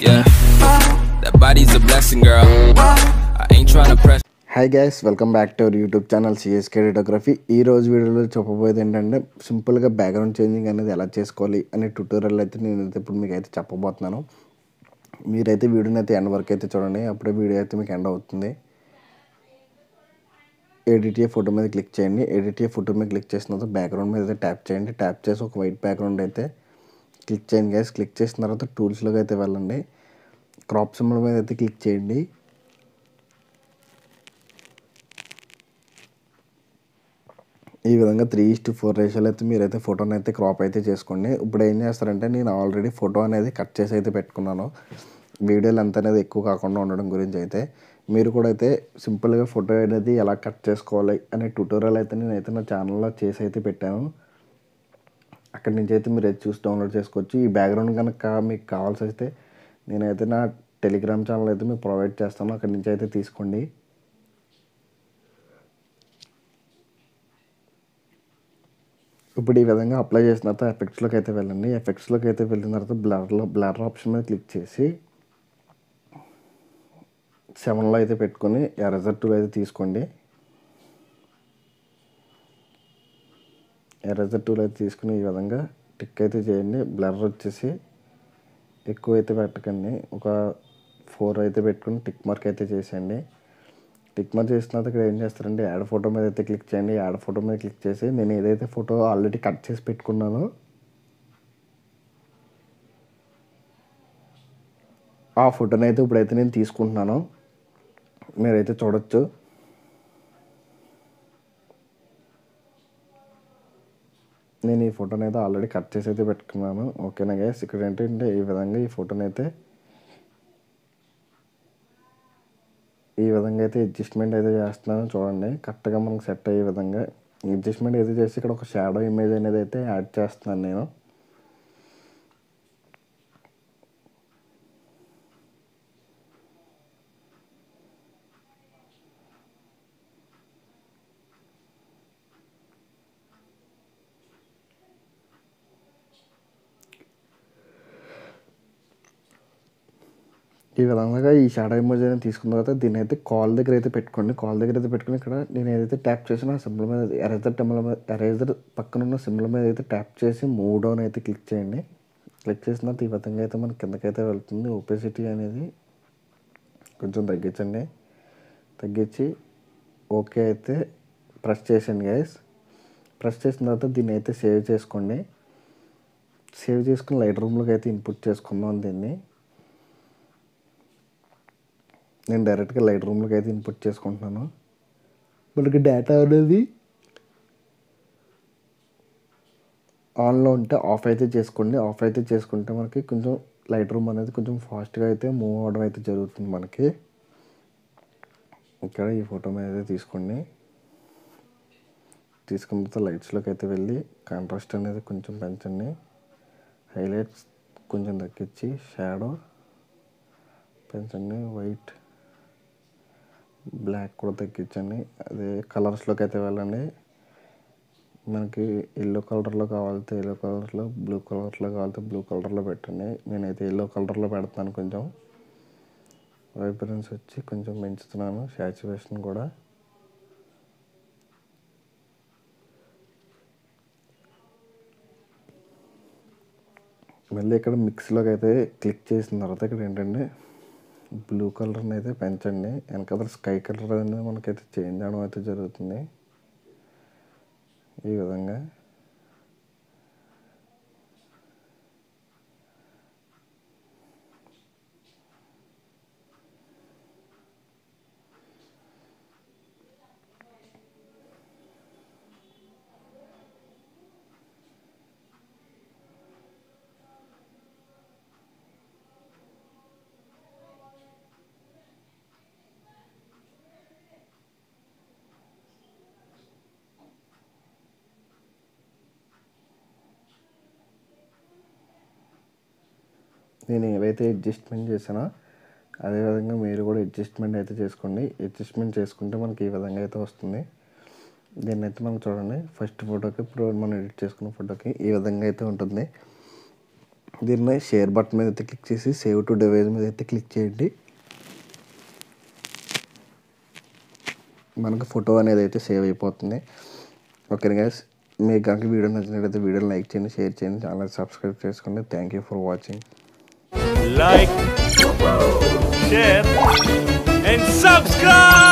Yeah. That body's a blessing, girl. I ain't trying to press. Hi guys welcome back to our YouTube channel CSK photography ఈ రోజు వీడియోలో చెప్పబోయేది ఏంటంటే సింపుల్గా background changing అనేది ఎలా చేసుకోవాలి అనే ట్యూటోరియల్ అయితే నేను అయితే ఇప్పుడు మీకు అయితే చెప్పబోతున్నాను మీరైతే వీడియోని అయితే ఎండ్ వరకు అయితే చూడండి అప్పుడే వీడియో అయితే మీకు ఎండ్ అవుతుంది ఎడిటిఏ ఫోటో మీద క్లిక్ చేయండి ఎడిటిఏ ఫోటో మీద క్లిక్ చేసిన తర్వాత బ్యాక్గ్రౌండ్ మీద అయితే ట్యాప్ చేయండి ట్యాప్ చేసి ఒక వైట్ బ్యాక్గ్రౌండ్ అయితే క్లిక్ చేయండి గైస్ క్లిక్ చేసిన తర్వాత టూల్స్లోకి అయితే వెళ్ళండి క్రాప్ సింబల్ మీద అయితే క్లిక్ చేయండి ఈ విధంగా త్రీ ఇస్ట్ ఫోర్ రేషియోలో అయితే మీరైతే ఫోటోని అయితే క్రాప్ అయితే చేసుకోండి ఇప్పుడు ఏం చేస్తారంటే నేను ఆల్రెడీ ఫోటో అనేది కట్ చేసి అయితే పెట్టుకున్నాను వీడియో లెంత్ అనేది ఎక్కువ కాకుండా ఉండడం గురించి అయితే మీరు కూడా అయితే సింపుల్గా ఫోటో అనేది ఎలా కట్ చేసుకోవాలి అనే ట్యూటోరియల్ అయితే నేనైతే నా ఛానల్లో చేసి అయితే పెట్టాను అక్కడి నుంచి అయితే మీరు అయితే చూసి డౌన్లోడ్ చేసుకోవచ్చు ఈ బ్యాక్గ్రౌండ్ కనుక మీకు కావాల్సి అయితే నేనైతే నా టెలిగ్రామ్ ఛానల్ అయితే మీకు ప్రొవైడ్ చేస్తాను అక్కడి నుంచి అయితే తీసుకోండి ఇప్పుడు ఈ విధంగా అప్లై చేసిన తర్వాత ఎఫెక్ట్స్లోకి అయితే వెళ్ళండి ఎఫెక్ట్స్లోకి అయితే వెళ్ళిన తర్వాత బ్లర్లో బ్లర్ ఆప్షన్ మీద క్లిక్ చేసి సెవెన్లో అయితే పెట్టుకొని ఎరేజర్ టూల్ అయితే తీసుకోండి ఎరేజర్ టూల్ అయితే తీసుకుని ఈ విధంగా టిక్ అయితే చేయండి బ్లర్ వచ్చేసి ఎక్కువ అయితే పెట్టకండి ఒక ఫోర్ అయితే పెట్టుకుని టిక్ మార్క్ అయితే చేసేయండి టిక్ మార్క్ చేసిన తర్వాత ఇక్కడ ఏం చేస్తారంటే యాడ్ ఫోటో మీద అయితే క్లిక్ చేయండి యాడ్ ఫోటో మీద క్లిక్ చేసి నేను ఏదైతే ఫోటో ఆల్రెడీ కట్ చేసి పెట్టుకున్నానో ఆ ఫోటోని అయితే ఇప్పుడైతే నేను తీసుకుంటున్నాను మీరైతే చూడొచ్చు నేను ఈ ఫోటోని అయితే ఆల్రెడీ కట్ చేసి అయితే పెట్టుకున్నాను ఓకేనా గైస్ ఇక్కడ ఏంటంటే ఈ విధంగా ఈ ఫోటోని అయితే ఈ విధంగా అయితే అడ్జస్ట్మెంట్ అయితే చేస్తున్నాను చూడండి కరెక్ట్గా మనకు సెట్ అయ్యే విధంగా అడ్జస్ట్మెంట్ అయితే చేసి ఇక్కడ ఒక షాడో ఇమేజ్ అనేది అయితే యాడ్ చేస్తున్నాను నేను ఈ విధంగా ఈ షాడో ఇమేజ్ అనేది తీసుకున్న తర్వాత దీన్ని అయితే కాల్ దగ్గర అయితే పెట్టుకోండి కాల్ దగ్గర అయితే పెట్టుకుని ఇక్కడ నేను ఏదైతే ట్యాప్ చేసిన సింబల్ మీద ఎరేజర్ టెంబల్ మీద ఎరేజర్ పక్కన ఉన్న సింబల్ మీద అయితే ట్యాప్ చేసి మూవ్ డౌన్ అయితే క్లిక్ చేయండి క్లిక్ చేసిన తర్వాత ఈ విధంగా అయితే మన కిందకైతే వెళ్తుంది ఒపెసిటీ అనేది కొంచెం తగ్గించండి తగ్గించి ఓకే అయితే ప్రెస్ చేయండి గైస్ ప్రెస్ చేసిన తర్వాత దీన్ని అయితే సేవ్ చేసుకోండి సేవ్ చేసుకుని లైట్ రూమ్లోకి అయితే ఇన్పుట్ చేసుకుందాం దీన్ని నేను డైరెక్ట్గా లైట్ రూమ్లోకి అయితే ఇన్పుట్ చేసుకుంటున్నాను మనకి డేటా అనేది ఆన్లో ఉంటే ఆఫ్ అయితే చేసుకోండి ఆఫ్ అయితే చేసుకుంటే మనకి కొంచెం లైట్ రూమ్ అనేది కొంచెం ఫాస్ట్గా అయితే మూవ్ అవ్వడం అయితే జరుగుతుంది మనకి ఇక్కడ ఈ ఫోటో మీద అయితే తీసుకోండి తీసుకున్న తర్వాత లైట్స్లోకి అయితే వెళ్ళి కాంట్రాస్ట్ అనేది కొంచెం పెంచండి హైలైట్స్ కొంచెం తగ్గించి షాడో పెంచండి వైట్ బ్లాక్ కూడా తగ్గించండి అదే కలర్స్లోకి అయితే వెళ్ళండి మనకి ఎల్లో కలర్లో కావాలితే ఎల్లో కలర్లో బ్లూ కలర్లో కావాలితే బ్లూ కలర్లో పెట్టండి నేనైతే ఎల్లో కలర్లో పెడతాను కొంచెం వైబ్రెన్స్ వచ్చి కొంచెం పెంచుతున్నాను శాచురేషన్ కూడా మళ్ళీ ఇక్కడ మిక్స్లోకి అయితే క్లిక్ చేసిన తర్వాత ఇక్కడ ఏంటంటే బ్లూ కలర్ని అయితే పెంచండి వెనకాల స్కై కలర్ అనేది మనకైతే చేంజ్ అవడం అయితే జరుగుతుంది ఈ విధంగా నేను ఏవైతే అడ్జస్ట్మెంట్ చేశానో అదేవిధంగా మీరు కూడా అడ్జస్ట్మెంట్ అయితే చేసుకోండి అడ్జస్ట్మెంట్ చేసుకుంటే మనకి ఈ విధంగా అయితే వస్తుంది దీన్ని అయితే మనం చూడండి ఫస్ట్ ఫోటోకి ఇప్పుడు మనం ఎడిట్ చేసుకున్న ఫోటోకి ఈ విధంగా అయితే ఉంటుంది దీన్ని షేర్ బటన్ మీద అయితే క్లిక్ చేసి సేవ్ టు డివైస్ మీద అయితే క్లిక్ చేయండి మనకు ఫోటో అనేది అయితే సేవ్ అయిపోతుంది ఓకే గైస్ మీకు కనుక వీడియో నచ్చినట్లయితే వీడియోని లైక్ చేయండి షేర్ చేయండి ఛానల్ సబ్స్క్రైబ్ చేసుకోండి thank you for watching like, share, and subscribe.